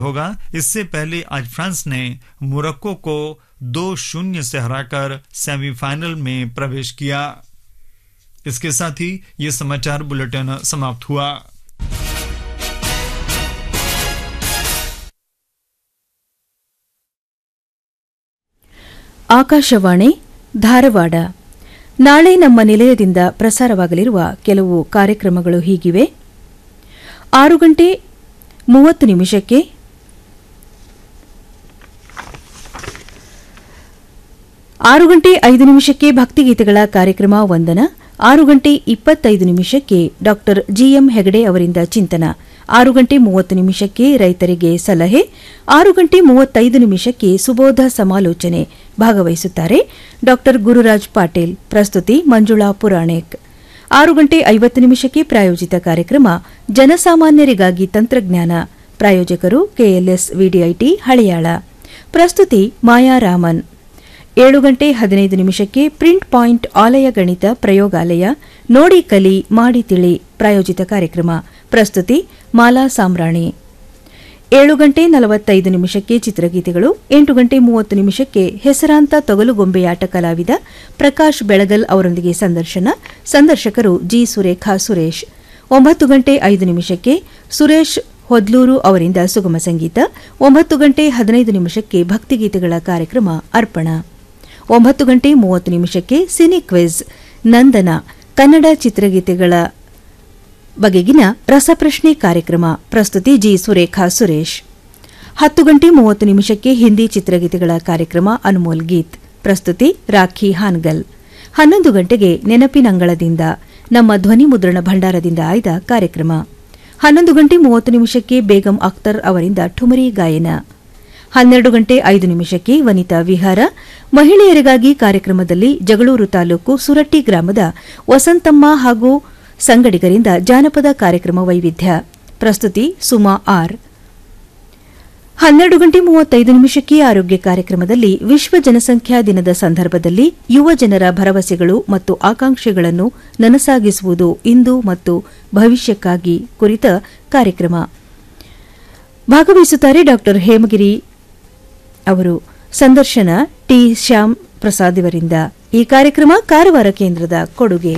होगा इससे पहले आज फ्रांस ने मोरक्को को दो शून्य से हराकर सेमीफाइनल में प्रवेश किया इसके साथ ही ये समाचार बुलेटिन समाप्त हुआ ಆಕಾಶವಾಣಿ ಧಾರವಾಡ ನಾಳೆ ನಮ್ಮ ನಿಲಯದಿಂದ ಪ್ರಸಾರವಾಗಲಿರುವ ಕೆಲವು ಕಾರ್ಯಕ್ರಮಗಳು ಹೀಗಿವೆ ಆರು ಗಂಟೆ ಮೂವತ್ತು ನಿಮಿಷಕ್ಕೆ ಆರು ಗಂಟೆ ಐದು ನಿಮಿಷಕ್ಕೆ ಭಕ್ತಿಗೀತೆಗಳ ಕಾರ್ಯಕ್ರಮ ವಂದನ ಆರು ಗಂಟೆ ಇಪ್ಪತ್ತೈದು ನಿಮಿಷಕ್ಕೆ ಡಾ ಜಿಎಂ ಹೆಗಡೆ ಅವರಿಂದ ಚಿಂತನ ಆರು ಗಂಟೆ ಮೂವತ್ತು ನಿಮಿಷಕ್ಕೆ ರೈತರಿಗೆ ಸಲಹೆ ಆರು ಗಂಟೆ ಮೂವತ್ತೈದು ನಿಮಿಷಕ್ಕೆ ಸುಬೋಧ ಸಮಾಲೋಚನೆ ಭಾಗವಹಿಸುತ್ತಾರೆ ಡಾ ಗುರುರಾಜ್ ಪಾಟೀಲ್ ಪ್ರಸ್ತುತಿ ಮಂಜುಳಾ ಪುರಾಣಿಕ್ ಆರು ಗಂಟೆ ಐವತ್ತು ನಿಮಿಷಕ್ಕೆ ಪ್ರಾಯೋಜಿತ ಕಾರ್ಯಕ್ರಮ ಜನಸಾಮಾನ್ಯರಿಗಾಗಿ ತಂತ್ರಜ್ಞಾನ ಪ್ರಾಯೋಜಕರು ಕೆಎಲ್ಎಸ್ ವಿಡಿಐಟಿ ಹಳಿಯಾಳ ಪ್ರಸ್ತುತಿ ಮಾಯಾ ರಾಮನ್ ಏಳು ಗಂಟೆ ಹದಿನೈದು ನಿಮಿಷಕ್ಕೆ ಪ್ರಿಂಟ್ ಪಾಯಿಂಟ್ ಆಲಯ ಗಣಿತ ಪ್ರಯೋಗಾಲಯ ನೋಡಿ ಕಲಿ ಮಾಡಿ ತಿಳಿ ಪ್ರಾಯೋಜಿತ ಕಾರ್ಯಕ್ರಮ ಪ್ರಸ್ತುತಿ ಮಾಲಾ ಸಾಮ್ರಾಣಿ ಏಳು ಗಂಟೆ ನಲವತ್ತೈದು ನಿಮಿಷಕ್ಕೆ ಚಿತ್ರಗೀತೆಗಳು ಎಂಟು ಗಂಟೆ ಮೂವತ್ತು ನಿಮಿಷಕ್ಕೆ ಹೆಸರಾಂತ ತೊಗಲುಗೊಂಬೆಯಾಟ ಕಲಾವಿದ ಪ್ರಕಾಶ್ ಬೆಳಗಲ್ ಅವರೊಂದಿಗೆ ಸಂದರ್ಶನ ಸಂದರ್ಶಕರು ಜಿ ಸುರೇಖಾ ಸುರೇಶ್ ಒಂಬತ್ತು ಗಂಟೆ ಐದು ನಿಮಿಷಕ್ಕೆ ಸುರೇಶ್ ಹೊದ್ಲೂರು ಅವರಿಂದ ಸುಗಮ ಸಂಗೀತ ಒಂಬತ್ತು ಗಂಟೆ ಹದಿನೈದು ನಿಮಿಷಕ್ಕೆ ಭಕ್ತಿಗೀತೆಗಳ ಕಾರ್ಯಕ್ರಮ ಅರ್ಪಣ ಒಂಬತ್ತು ಗಂಟೆ ಮೂವತ್ತು ನಿಮಿಷಕ್ಕೆ ಸಿನಿ ಕ್ವಿಜ್ ನಂದನ ಕನ್ನಡ ಚಿತ್ರಗೀತೆಗಳ ಬಗೆಗಿನ ರಸಪ್ರಶ್ನೆ ಕಾರ್ಯಕ್ರಮ ಪ್ರಸ್ತುತಿ ಜಿ ಸುರೇಖಾ ಸುರೇಶ್ ಹತ್ತು ಗಂಟೆ ಮೂವತ್ತು ನಿಮಿಷಕ್ಕೆ ಹಿಂದಿ ಚಿತ್ರಗೀತೆಗಳ ಕಾರ್ಯಕ್ರಮ ಅನ್ಮೋಲ್ ಗೀತ್ ಪ್ರಸ್ತುತಿ ರಾಖಿ ಹಾನ್ಗಲ್ ಹನ್ನೊಂದು ಗಂಟೆಗೆ ನೆನಪಿನಂಗಳದಿಂದ ನಮ್ಮ ಧ್ವನಿ ಮುದ್ರಣ ಭಂಡಾರದಿಂದ ಆಯ್ದ ಕಾರ್ಯಕ್ರಮ ಹನ್ನೊಂದು ಗಂಟೆ ಮೂವತ್ತು ನಿಮಿಷಕ್ಕೆ ಬೇಗಂ ಅಖ್ತರ್ ಅವರಿಂದ ಠುಮರಿ ಗಾಯನ ಹನ್ನೆರಡು ಗಂಟೆ ಐದು ನಿಮಿಷಕ್ಕೆ ವನಿತಾ ವಿಹಾರ ಮಹಿಳೆಯರಿಗಾಗಿ ಕಾರ್ಯಕ್ರಮದಲ್ಲಿ ಜಗಳೂರು ತಾಲೂಕು ಸುರಟ್ಟಿ ಗ್ರಾಮದ ವಸಂತಮ್ಮ ಹಾಗೂ ಸಂಗಡಿಗರಿಂದ ಜಾನಪದ ಕಾರ್ಯಕ್ರಮ ವೈವಿಧ್ಯ ಪ್ರಸ್ತುತಿ ಸುಮಾ ಆರ್ ಹನ್ನೆರಡು ಗಂಟೆ ಮೂವತ್ತೈದು ನಿಮಿಷಕ್ಕೆ ಆರೋಗ್ಯ ಕಾರ್ಯಕ್ರಮದಲ್ಲಿ ವಿಶ್ವ ಜನಸಂಖ್ಯಾ ದಿನದ ಸಂದರ್ಭದಲ್ಲಿ ಯುವ ಜನರ ಭರವಸೆಗಳು ಮತ್ತು ಆಕಾಂಕ್ಷೆಗಳನ್ನು ನನಸಾಗಿಸುವುದು ಇಂದು ಮತ್ತು ಭವಿಷ್ಯಕ್ಕಾಗಿ ಕುರಿತ ಕಾರ್ಯಕ್ರಮ ಭಾಗವಹಿಸುತ್ತಾರೆ ಡಾ ಹೇಮಗಿರಿ ಅವರು ಸಂದರ್ಶನ ಟಿ ಶ್ಯಾಮ್ ಪ್ರಸಾದ್ ಇವರಿಂದ ಈ ಕಾರ್ಯಕ್ರಮ ಕಾರವಾರ ಕೇಂದ್ರದ ಕೊಡುಗೆ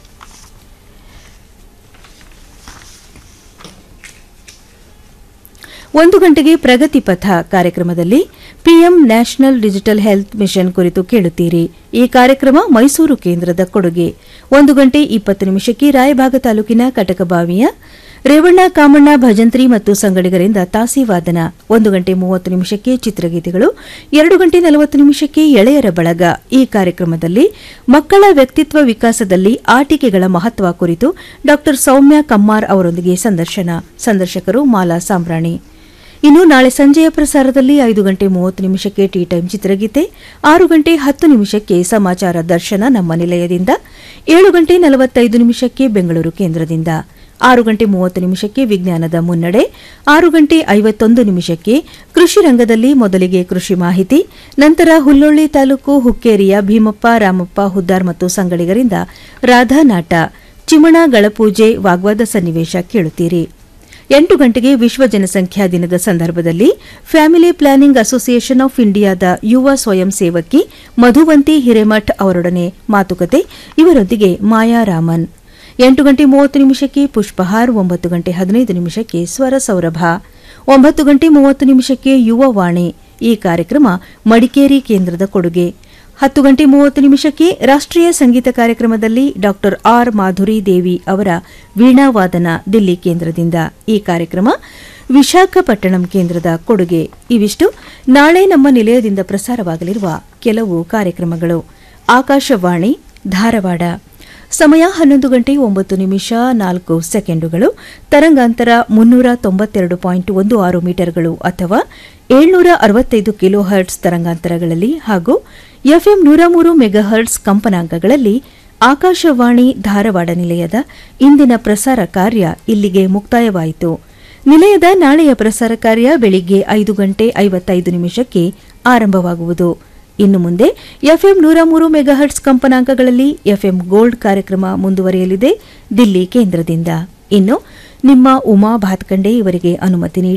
ಒಂದು ಗಂಟೆಗೆ ಪ್ರಗತಿ ಪಥ ಕಾರ್ಯಕ್ರಮದಲ್ಲಿ PM national digital health mission ಕುರಿತು ಕೇಳುತ್ತೀರಿ ಈ ಕಾರ್ಯಕ್ರಮ ಮೈಸೂರು ಕೇಂದ್ರದ ಕೊಡುಗೆ ಒಂದು ಗಂಟೆ ಇಪ್ಪತ್ತು ನಿಮಿಷಕ್ಕೆ ರಾಯಭಾಗ ತಾಲೂಕಿನ ಕಟಕಬಾವಿಯ ರೇವಣ್ಣ ಕಾಮಣ್ಣ ಭಜಂತ್ರಿ ಮತ್ತು ಸಂಗಡಿಗರಿಂದ ತಾಸಿವಾದನ ಒಂದು ಗಂಟೆ ಮೂವತ್ತು ನಿಮಿಷಕ್ಕೆ ಚಿತ್ರಗೀತೆಗಳು ಎರಡು ಗಂಟೆ ನಲವತ್ತು ನಿಮಿಷಕ್ಕೆ ಎಳೆಯರ ಬಳಗ ಈ ಕಾರ್ಯಕ್ರಮದಲ್ಲಿ ಮಕ್ಕಳ ವ್ಯಕ್ತಿತ್ವ ವಿಕಾಸದಲ್ಲಿ ಆಟಿಕೆಗಳ ಮಹತ್ವ ಕುರಿತು ಡಾ ಸೌಮ್ಯ ಕಮ್ಮಾರ್ ಅವರೊಂದಿಗೆ ಸಂದರ್ಶನ ಸಂದರ್ಶಕರು ಮಾಲಾ ಸಾಂಬ್ರಾಣಿ ಇನ್ನು ನಾಳೆ ಸಂಜೆಯ ಪ್ರಸಾರದಲ್ಲಿ ಐದು ಗಂಟೆ ಮೂವತ್ತು ನಿಮಿಷಕ್ಕೆ ಟೀ ಟೈಮ್ ಚಿತ್ರಗೀತೆ ಆರು ಗಂಟೆ ಹತ್ತು ನಿಮಿಷಕ್ಕೆ ಸಮಾಚಾರ ದರ್ಶನ ನಮ್ಮ ನಿಲಯದಿಂದ ಏಳು ಗಂಟೆ ನಲವತ್ತೈದು ನಿಮಿಷಕ್ಕೆ ಬೆಂಗಳೂರು ಕೇಂದ್ರದಿಂದ ಆರು ಗಂಟೆ ಮೂವತ್ತು ನಿಮಿಷಕ್ಕೆ ವಿಜ್ಞಾನದ ಮುನ್ನಡೆ ಆರು ಗಂಟೆ ಐವತ್ತೊಂದು ನಿಮಿಷಕ್ಕೆ ಕೃಷಿ ರಂಗದಲ್ಲಿ ಮೊದಲಿಗೆ ಕೃಷಿ ಮಾಹಿತಿ ನಂತರ ಹುಲ್ಲೊಳ್ಳಿ ತಾಲೂಕು ಹುಕ್ಕೇರಿಯ ಭೀಮಪ್ಪ ರಾಮಪ್ಪ ಹುದ್ದಾರ್ ಮತ್ತು ಸಂಗಡಿಗರಿಂದ ರಾಧಾನಾಟ ಚಿಮಣ ಗಳಪೂಜೆ ವಾಗ್ವಾದ ಸನ್ನಿವೇಶ ಕೇಳುತ್ತೀರಿ ಎಂಟು ಗಂಟೆಗೆ ವಿಶ್ವ ಜನಸಂಖ್ಯಾ ದಿನದ ಸಂದರ್ಭದಲ್ಲಿ ಫ್ಯಾಮಿಲಿ ಪ್ಲಾನಿಂಗ್ ಅಸೋಸಿಯೇಷನ್ ಆಫ್ ಇಂಡಿಯಾದ ಯುವ ಸ್ವಯಂ ಸೇವಕಿ ಮಧುವಂತಿ ಹಿರೇಮಠ್ ಅವರೊಡನೆ ಮಾತುಕತೆ ಇವರೊಂದಿಗೆ ಮಾಯಾ ರಾಮನ್ ಎಂಟು ಗಂಟೆ ಮೂವತ್ತು ನಿಮಿಷಕ್ಕೆ ಪುಷ್ಪಹಾರ್ ಒಂಬತ್ತು ಗಂಟೆ ಹದಿನೈದು ನಿಮಿಷಕ್ಕೆ ಸ್ವರ ಸೌರಭ ಒಂಬತ್ತು ಗಂಟೆ ಮೂವತ್ತು ನಿಮಿಷಕ್ಕೆ ಯುವ ವಾಣಿ ಈ ಕಾರ್ಯಕ್ರಮ ಮಡಿಕೇರಿ ಕೇಂದ್ರದ ಕೊಡುಗೆ ಹತ್ತು ಗಂಟೆ ಮೂವತ್ತು ನಿಮಿಷಕ್ಕೆ ರಾಷ್ಟ್ರೀಯ ಸಂಗೀತ ಕಾರ್ಯಕ್ರಮದಲ್ಲಿ ಡಾ ಆರ್ ಮಾಧುರಿ ದೇವಿ ಅವರ ವೀಣಾವಾದನ ದಿಲ್ಲಿ ಕೇಂದ್ರದಿಂದ ಈ ಕಾರ್ಯಕ್ರಮ ವಿಶಾಖಪಟ್ಟಣಂ ಕೇಂದ್ರದ ಕೊಡುಗೆ ಇವಿಷ್ಟು ನಾಳೆ ನಮ್ಮ ನಿಲಯದಿಂದ ಪ್ರಸಾರವಾಗಲಿರುವ ಕೆಲವು ಕಾರ್ಯಕ್ರಮಗಳು ಆಕಾಶವಾಣಿ ಧಾರವಾಡ ಸಮಯ ಹನ್ನೊಂದು ಗಂಟೆ ಒಂಬತ್ತು ನಿಮಿಷ ನಾಲ್ಕು ಸೆಕೆಂಡುಗಳು ತರಂಗಾಂತರ ಮುನ್ನೂರ ತೊಂಬತ್ತೆರಡು ಪಾಯಿಂಟ್ ಒಂದು ಆರು ಮೀಟರ್ಗಳು ಅಥವಾ ಏಳ್ನೂರ ಅರವತ್ತೈದು ಕಿಲೋ ಹರ್ಟ್ಸ್ ತರಂಗಾಂತರಗಳಲ್ಲಿ ಹಾಗೂ ಎಫ್ಎಂ ನೂರ ಮೂರು ಮೆಗಾಹರ್ಟ್ಸ್ ಕಂಪನಾಂಕಗಳಲ್ಲಿ ಆಕಾಶವಾಣಿ ಧಾರವಾಡ ನಿಲಯದ ಇಂದಿನ ಪ್ರಸಾರ ಕಾರ್ಯ ಇಲ್ಲಿಗೆ ಮುಕ್ತಾಯವಾಯಿತು ನಿಲಯದ ನಾಳೆಯ ಪ್ರಸಾರ ಕಾರ್ಯ ಬೆಳಿಗ್ಗೆ ಐದು ಗಂಟೆ ಐವತ್ತೈದು ನಿಮಿಷಕ್ಕೆ ಆರಂಭವಾಗುವುದು ಇನ್ನು ಮುಂದೆ ಎಫ್ಎಂ ನೂರ ಮೂರು ಮೆಗಾಹರ್ಟ್ಸ್ ಕಂಪನಾಂಕಗಳಲ್ಲಿ ಎಫ್ಎಂ ಗೋಲ್ಡ್ ಕಾರ್ಯಕ್ರಮ ಮುಂದುವರಿಯಲಿದೆ ದಿಲ್ಲಿ ಕೇಂದ್ರದಿಂದ ಇನ್ನು ನಿಮ್ಮ ಉಮಾ ಭಾತ್ಕಂಡೆ ಇವರಿಗೆ ಅನುಮತಿ ನೀಡಿ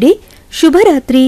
ಶುಭರಾತ್ರಿ